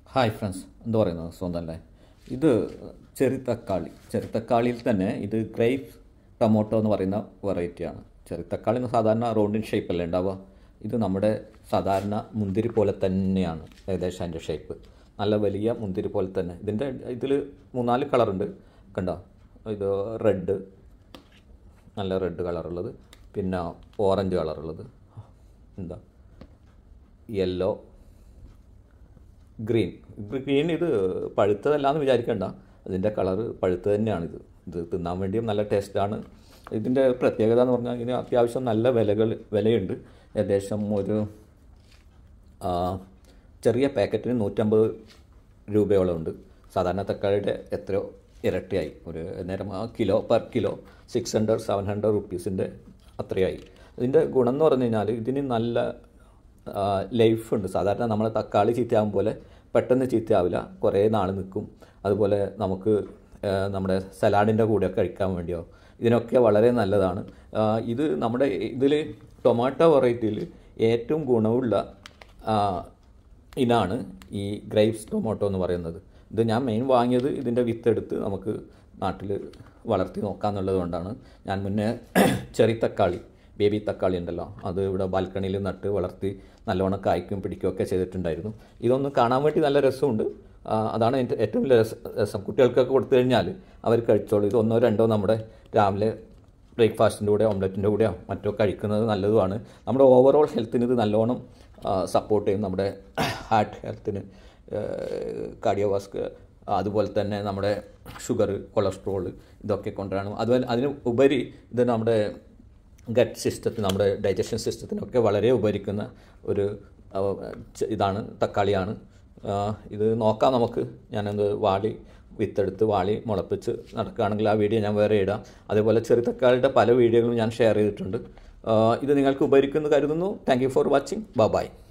hi friends എന്താ പറയുന്നത് സ്വന്തമല്ലേ ഇത് ചെറുതക്കാളി ചെറുതക്കാളിയിൽ തന്നെ ഇത് ഗ്രേപ്പ് ടൊമാറ്റോ എന്ന് പറയുന്ന വെറൈറ്റിയാണ് ചെറുതക്കാളി എന്ന് സാധാരണ റൗണ്ടിൻ ഷേപ്പല്ലേ ഉണ്ടാവുക ഇത് നമ്മുടെ സാധാരണ മുന്തിരി പോലെ തന്നെയാണ് ഏകദേശം അതിൻ്റെ ഷേപ്പ് നല്ല വലിയ മുന്തിരി പോലെ തന്നെ ഇതിൻ്റെ ഇതിൽ മൂന്നാല് കളറുണ്ട് കണ്ടോ ഇത് റെഡ് നല്ല റെഡ് കളറുള്ളത് പിന്നെ ഓറഞ്ച് കളറുള്ളത് എന്താ യെല്ലോ ഗ്രീൻ ഗ്രീൻ ഇത് പഴുത്തതല്ലാന്ന് വിചാരിക്കണ്ട അതിൻ്റെ കളറ് പഴുത്തത് തന്നെയാണിത് ഇത് തിന്നാൻ വേണ്ടിയും നല്ല ടേസ്റ്റാണ് ഇതിൻ്റെ പ്രത്യേകത എന്ന് പറഞ്ഞാൽ ഇതിന് അത്യാവശ്യം നല്ല വിലകൾ വിലയുണ്ട് ഏകദേശം ഒരു ആ, ചെറിയ പാക്കറ്റിന് നൂറ്റമ്പത് രൂപയോളം ഉണ്ട് സാധാരണ തക്കാളിയുടെ എത്രയോ ഇരട്ടിയായി ഒരു നേരം ആ kilo per kilo six hundred seven hundred റുപ്പീസിൻ്റെ അത്രയായി ഇതിൻ്റെ ഗുണം എന്ന് പറഞ്ഞു കഴിഞ്ഞാൽ ഇതിന് നല്ല ലൈഫ് ഉണ്ട് സാധാരണ നമ്മൾ തക്കാളി ചീത്തയാകും പോലെ പെട്ടെന്ന് ചീത്തയാവില്ല കുറേ നാൾ നിൽക്കും അതുപോലെ നമുക്ക് ആ, നമ്മുടെ സലാഡിൻ്റെ കൂടെ കഴിക്കാൻ വേണ്ടിയോ ഇതിനൊക്കെ വളരെ നല്ലതാണ് ആ, ഇത് നമ്മുടെ ഇതിൽ ടൊമാറ്റോ വെറൈറ്റിയിൽ ഏറ്റവും ഗുണമുള്ള ആ, ഇനാണ് ഈ ഗ്രേപ്സ് ടൊമാറ്റോ എന്ന് പറയുന്നത് ഇത് ഞാൻ മെയിൻ വാങ്ങിയത് ഇതിൻ്റെ വിത്തെടുത്ത് നമുക്ക് നാട്ടിൽ വളർത്തി നോക്കാമെന്നുള്ളത് കൊണ്ടാണ് ഞാൻ മുന്നേ ചെറി തക്കാളി ബേബി തക്കാളി ഉണ്ടല്ലോ അത് ഇവിടെ ബാൽക്കണിയിൽ നട്ട് വളർത്തി നല്ലോണം കായ്ക്കും പിടിക്കുകയൊക്കെ ചെയ്തിട്ടുണ്ടായിരുന്നു ഇതൊന്ന് കാണാൻ വേണ്ടി നല്ല രസമുണ്ട് ആ, അതാണ് എൻ്റെ ഏറ്റവും വലിയ രസ- രസം കുട്ടികൾക്കൊക്കെ കൊടുത്തു കഴിഞ്ഞാൽ അവർ കഴിച്ചോളൂ ഇത് ഒന്നോ രണ്ടോ നമ്മുടെ രാവിലെ ബ്രേക്ക്ഫാസ്റ്റിൻ്റെ കൂടെ ഓംലെറ്റിൻ്റെ കൂടെയോ മറ്റോ കഴിക്കുന്നത് നല്ലതുമാണ് നമ്മുടെ ഓവറോൾ ഹെൽത്തിന് ഇത് നല്ലോണം സപ്പോർട്ട് ചെയ്യും നമ്മുടെ ഹാർട്ട് ഹെൽത്തിന് കാർഡിയോവാസ്ക് അതുപോലെ തന്നെ നമ്മുടെ ഷുഗർ കൊളസ്ട്രോൾ ഇതൊക്കെ കൊണ്ടുവരണം അതുപോലെ അതിന് ഉപരി ഇത് നമ്മുടെ ഗട്ട് സിസ്റ്റത്തിന് നമ്മുടെ ഡൈജഷൻ സിസ്റ്റത്തിനൊക്കെ വളരെ ഉപകരിക്കുന്ന ഒരു ആ, ച- ഇതാണ് തക്കാളിയാണ് ആ, ഇത് നോക്കാം നമുക്ക് ഞാനത് വാളി വിത്തെടുത്ത് വാളി മുളപ്പിച്ച് നടക്കുകയാണെങ്കിൽ ആ വീഡിയോ ഞാൻ വേറെ ഇടാം അതേപോലെ ചെറു തക്കാളിയുടെ പല വീഡിയോകളും ഞാൻ ഷെയർ ചെയ്തിട്ടുണ്ട് ആ, ഇത് നിങ്ങൾക്ക് ഉപകരിക്കുമെന്ന് കരുതുന്നു thank you for watching by